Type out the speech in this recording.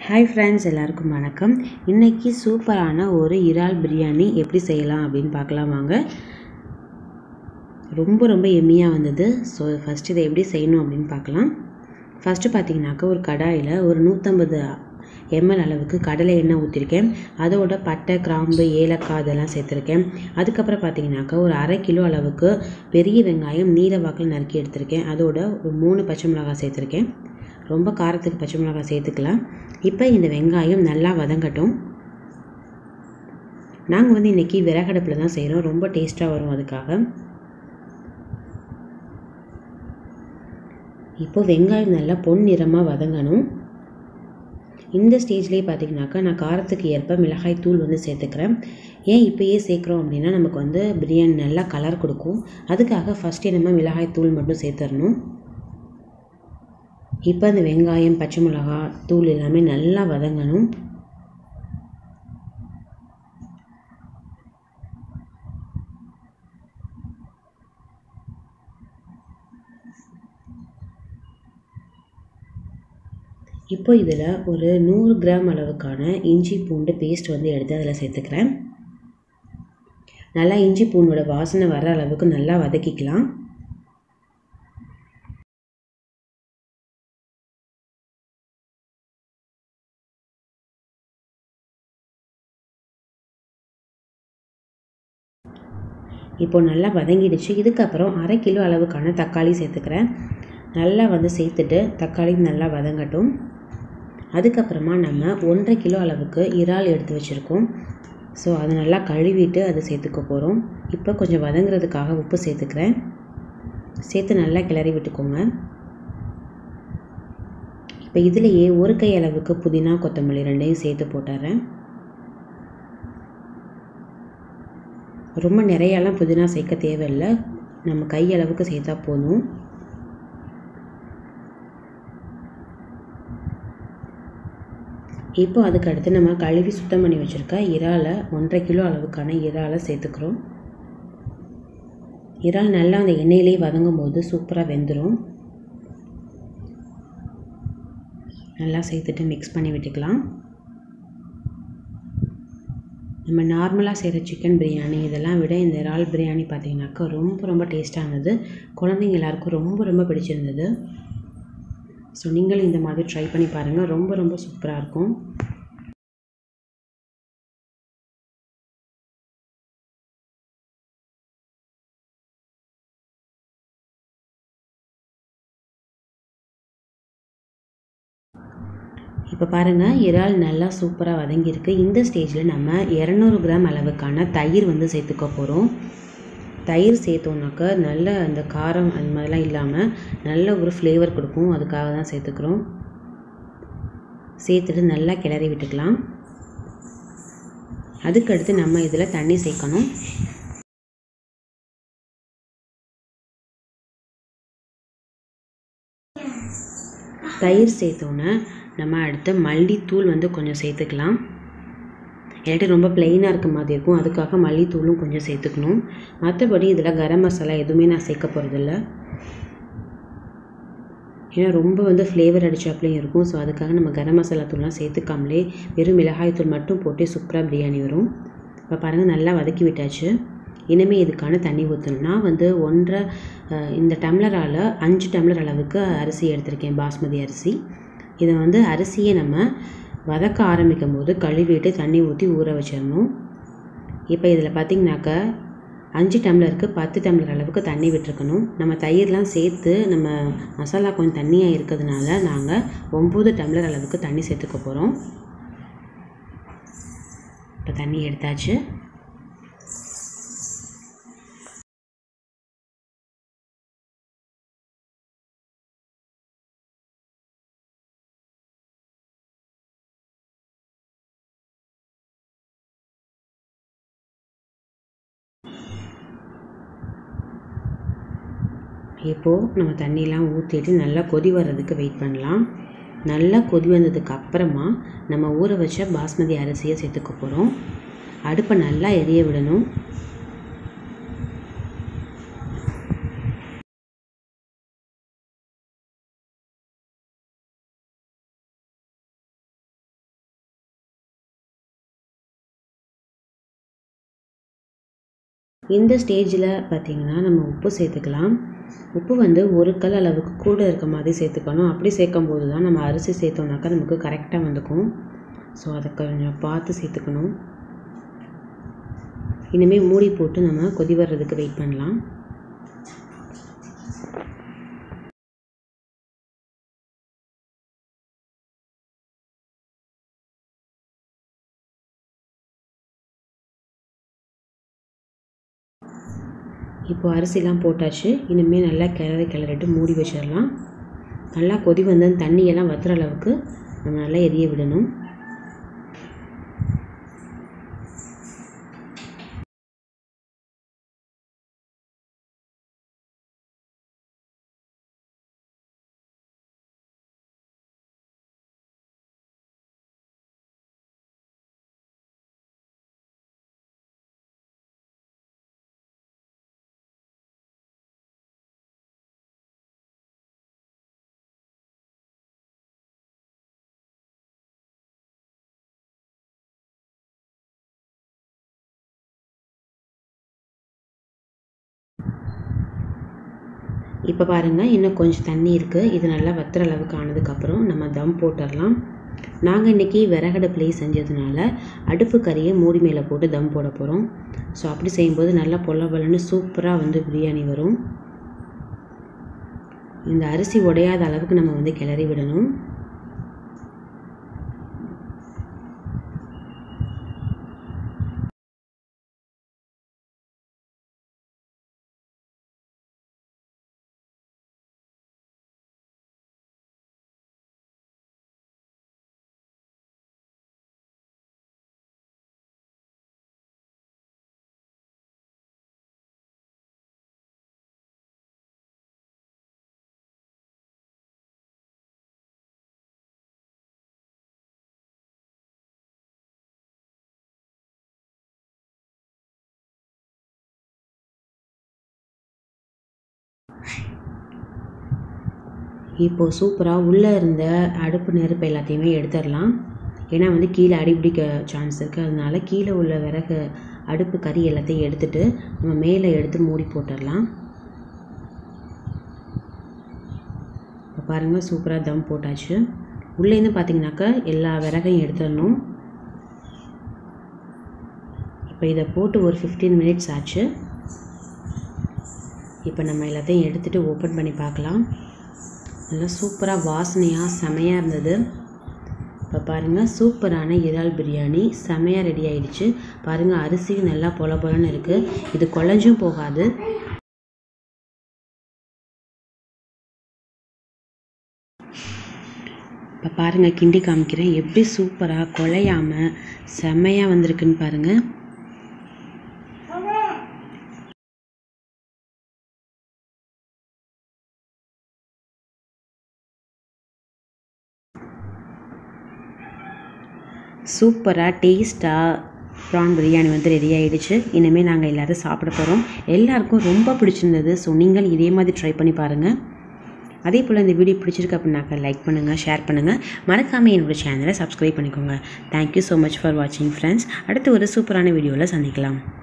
hi friends எல்லாருக்கும் வணக்கம் இன்றைக்கி சூப்பரான ஒரு இறால் பிரியாணி எப்படி செய்யலாம் அப்படின்னு பார்க்கலாம் வாங்க ரொம்ப ரொம்ப எம்மியாக வந்தது ஸோ ஃபஸ்ட் இதை எப்படி செய்யணும் அப்படின்னு பார்க்கலாம் ஃபஸ்ட்டு பார்த்தீங்கன்னாக்கா ஒரு கடாயில் ஒரு நூற்றம்பது எம்எல் அளவுக்கு கடலை எண்ணெய் ஊற்றிருக்கேன் அதோட பட்டை கிராம்பு ஏலக்காய் அதெல்லாம் சேர்த்துருக்கேன் அதுக்கப்புறம் பார்த்தீங்கன்னாக்கா ஒரு அரை கிலோ அளவுக்கு பெரிய வெங்காயம் நீல வாக்கில் நறுக்கி எடுத்திருக்கேன் அதோட ஒரு மூணு பச்சை மிளகாய் சேர்த்துருக்கேன் ரொம்ப காரத்துக்கு பச்சை மிளகாய் சேர்த்துக்கலாம் இப்போ இந்த வெங்காயம் நல்லா வதங்கட்டும் நாங்கள் வந்து இன்றைக்கி விறகடுப்பில் தான் செய்கிறோம் ரொம்ப டேஸ்ட்டாக வரும் அதுக்காக இப்போ வெங்காயம் நல்லா பொன் நிறமாக வதங்கணும் இந்த ஸ்டேஜ்லேயே பார்த்தீங்கன்னாக்கா நான் காரத்துக்கு ஏற்ப மிளகாய் தூள் வந்து சேர்த்துக்கிறேன் ஏன் இப்போயே சேர்க்குறோம் அப்படின்னா நமக்கு வந்து பிரியாணி நல்லா கலர் கொடுக்கும் அதுக்காக ஃபஸ்ட்டே நம்ம மிளகாய் தூள் மட்டும் சேர்த்துடணும் இப்போ அந்த வெங்காயம் பச்சை மிளகா தூள் எல்லாமே நல்லா வதங்கணும் இப்போ இதில் ஒரு நூறு கிராம் அளவுக்கான இஞ்சி பூண்டு பேஸ்ட் வந்து எடுத்து அதில் சேர்த்துக்கிறேன் நல்லா இஞ்சி பூண்டோட வாசனை வர அளவுக்கு நல்லா வதக்கிக்கலாம் இப்போ நல்லா வதங்கிடுச்சு இதுக்கப்புறம் அரை கிலோ அளவுக்கான தக்காளி சேர்த்துக்கிறேன் நல்லா வந்து சேர்த்துட்டு தக்காளி நல்லா வதங்கட்டும் அதுக்கப்புறமா நம்ம ஒன்றரை கிலோ அளவுக்கு இறால் எடுத்து வச்சுருக்கோம் ஸோ அதை நல்லா கழுவிட்டு அதை சேர்த்துக்க போகிறோம் இப்போ கொஞ்சம் வதங்குறதுக்காக உப்பு சேர்த்துக்கிறேன் சேர்த்து நல்லா கிளறி விட்டுக்கோங்க இப்போ இதுலேயே ஒரு கை அளவுக்கு புதினா கொத்தமல்லி ரெண்டையும் சேர்த்து போட்டுறேன் ரொம்ப நிறையாலாம் புதினா சேர்க்க தேவையில்லை நம்ம கை அளவுக்கு சேர்த்தா போதும் இப்போ அதுக்கு அடுத்து நம்ம கழுவி சுத்தம் பண்ணி வச்சுருக்க இறாலை ஒன்றரை கிலோ அளவுக்கான இறாலை சேர்த்துக்கிறோம் இறால் நல்லா அந்த எண்ணெயிலே வதங்கும் போது சூப்பராக வெந்துடும் நல்லா சேர்த்துட்டு மிக்ஸ் பண்ணி விட்டுக்கலாம் நம்ம நார்மலாக செய்கிற சிக்கன் பிரியாணி இதெல்லாம் விட இந்த இறால் பிரியாணி பார்த்திங்கனாக்கா ரொம்ப ரொம்ப டேஸ்ட்டாக இருந்தது குழந்தைங்க எல்லாருக்கும் ரொம்ப ரொம்ப பிடிச்சிருந்தது ஸோ நீங்களும் இந்த மாதிரி ட்ரை பண்ணி பாருங்கள் ரொம்ப ரொம்ப சூப்பராக இருக்கும் இப்போ பாருங்கள் இறால் நல்லா சூப்பராக வதங்கியிருக்கு இந்த ஸ்டேஜில் நம்ம இரநூறு கிராம் அளவுக்கான தயிர் வந்து சேர்த்துக்க போகிறோம் தயிர் சேர்த்தோன்னாக்கா நல்ல அந்த காரம் அந்த மாதிரிலாம் இல்லாமல் நல்ல ஒரு ஃப்ளேவர் கொடுக்கும் அதுக்காக தான் சேர்த்துக்கிறோம் சேர்த்துட்டு நல்லா கிளறி விட்டுக்கலாம் அதுக்கடுத்து நம்ம இதில் தண்ணி சேர்க்கணும் தயிர் சேர்த்தோன்னே நம்ம அடுத்து மல்லித்தூள் வந்து கொஞ்சம் சேர்த்துக்கலாம் என்கிட்ட ரொம்ப ப்ளெயினாக இருக்க மாதிரி இருக்கும் அதுக்காக மல்லித்தூளும் கொஞ்சம் சேர்த்துக்கணும் மற்றபடி இதில் கரம் மசாலா எதுவுமே நான் சேர்க்க போகிறதில்ல ஏன்னா ரொம்ப வந்து ஃப்ளேவர் அடித்தாப்புலையும் இருக்கும் ஸோ அதுக்காக நம்ம கரம் மசாலா தூள்லாம் சேர்த்துக்காமலே வெறும் மிளகாய் தூள் மட்டும் போட்டு சூப்பராக பிரியாணி வரும் இப்போ பாருங்கள் நல்லா வதக்கி விட்டாச்சு இனிமேல் இதுக்கான தண்ணி ஊற்றணும் நான் வந்து ஒன்றரை இந்த டம்ளரால் அஞ்சு டம்ளர் அளவுக்கு அரிசி எடுத்திருக்கேன் பாஸ்மதி அரிசி இதை வந்து அரிசியை நம்ம வதக்க ஆரம்பிக்கும் போது கழுவிட்டு தண்ணி ஊற்றி ஊற வச்சிடணும் இப்போ இதில் பார்த்திங்கனாக்கா அஞ்சு டம்ளருக்கு பத்து டம்ளர் அளவுக்கு தண்ணி விட்டுருக்கணும் நம்ம தயிர்லாம் சேர்த்து நம்ம மசாலா கொஞ்சம் தண்ணியாக இருக்கிறதுனால நாங்கள் ஒம்பது டம்ளர் அளவுக்கு தண்ணி சேர்த்துக்க போகிறோம் இப்போ தண்ணி எடுத்தாச்சு இப்போது நம்ம தண்ணியெலாம் ஊற்றிட்டு நல்லா கொதி வர்றதுக்கு வெயிட் பண்ணலாம் நல்லா கொதி வந்ததுக்கு அப்புறமா நம்ம ஊற வச்ச பாஸ்மதி அரிசியை சேர்த்துக்க போகிறோம் அடுப்பை நல்லா எரிய விடணும் இந்த ஸ்டேஜில் பார்த்திங்கன்னா நம்ம உப்பு சேர்த்துக்கலாம் உப்பு வந்து ஒரு கல் அளவுக்கு கூட இருக்க மாதிரி சேர்த்துக்கணும் அப்படி சேர்க்கும் போது தான் நம்ம அரிசி சேர்த்தோம்னாக்கா நமக்கு கரெக்டாக வந்துக்கும் ஸோ அதை கொஞ்சம் பார்த்து சேர்த்துக்கணும் இனிமேல் மூடி போட்டு நம்ம கொதி வர்றதுக்கு வெயிட் பண்ணலாம் இப்போ அரிசிலாம் போட்டாச்சு இனிமேல் நல்லா கிளறி கிளறிட்டு மூடி வச்சிடலாம் நல்லா கொதி வந்து அந்த தண்ணியெல்லாம் வத்துற அளவுக்கு நம்ம நல்லா எரிய விடணும் இப்போ பாருங்கள் இன்னும் கொஞ்சம் தண்ணி இருக்குது இது நல்லா வத்துற அளவுக்கு ஆனதுக்கப்புறம் நம்ம தம் போட்டுடலாம் நாங்கள் இன்றைக்கி விறகடுப்புலேயே செஞ்சதுனால அடுப்பு கறியை மூடி மேலே போட்டு தம் போட போகிறோம் ஸோ அப்படி செய்யும்போது நல்லா பொல பொலன்னு சூப்பராக வந்து பிரியாணி வரும் இந்த அரிசி உடையாத அளவுக்கு நம்ம வந்து கிளறி விடணும் இப்போது சூப்பராக உள்ளே இருந்த அடுப்பு நெருப்பு எல்லாத்தையுமே எடுத்துடலாம் ஏன்னா வந்து கீழே அடிபிடிக்க சான்ஸ் இருக்குது அதனால கீழே உள்ள விறகு அடுப்பு கறி எல்லாத்தையும் எடுத்துட்டு நம்ம மேலே எடுத்து மூடி போட்டுடலாம் இப்போ பாருங்கள் சூப்பராக தம் போட்டாச்சு உள்ளேருந்து பார்த்தீங்கன்னாக்கா எல்லா விறகையும் எடுத்துடணும் இப்போ இதை போட்டு ஒரு ஃபிஃப்டீன் மினிட்ஸ் ஆச்சு இப்போ நம்ம எல்லாத்தையும் எடுத்துகிட்டு ஓப்பன் பண்ணி பார்க்கலாம் நல்லா சூப்பராக வாசனையாக செமையாக இருந்தது இப்போ பாருங்கள் சூப்பரான இறால் பிரியாணி செமையாக ரெடி ஆயிடுச்சு பாருங்கள் அரிசியும் நல்லா பொல பொலன்னு இருக்குது இது குழஞ்சும் போகாது இப்போ பாருங்கள் கிண்டி காமிக்கிறேன் எப்படி சூப்பராக குழையாமல் செம்மையாக வந்திருக்குன்னு பாருங்கள் சூப்பராக டேஸ்ட்டாக ப்ரான் பிரியாணி வந்து ரெடி ஆகிடுச்சு இனிமேல் நாங்கள் எல்லோரும் சாப்பிட போகிறோம் எல்லாருக்கும் ரொம்ப பிடிச்சிருந்தது ஸோ நீங்கள் இதே மாதிரி ட்ரை பண்ணி பாருங்கள் அதே போல் இந்த வீடியோ பிடிச்சிருக்கு அப்படின்னாக்கா லைக் பண்ணுங்கள் ஷேர் பண்ணுங்கள் மறக்காமல் என்னோடய சேனலை சப்ஸ்கிரைப் பண்ணிக்கோங்க தேங்க்யூ ஸோ மச் ஃபார் வாட்சிங் ஃப்ரெண்ட்ஸ் அடுத்து ஒரு சூப்பரான வீடியோவில் சந்திக்கலாம்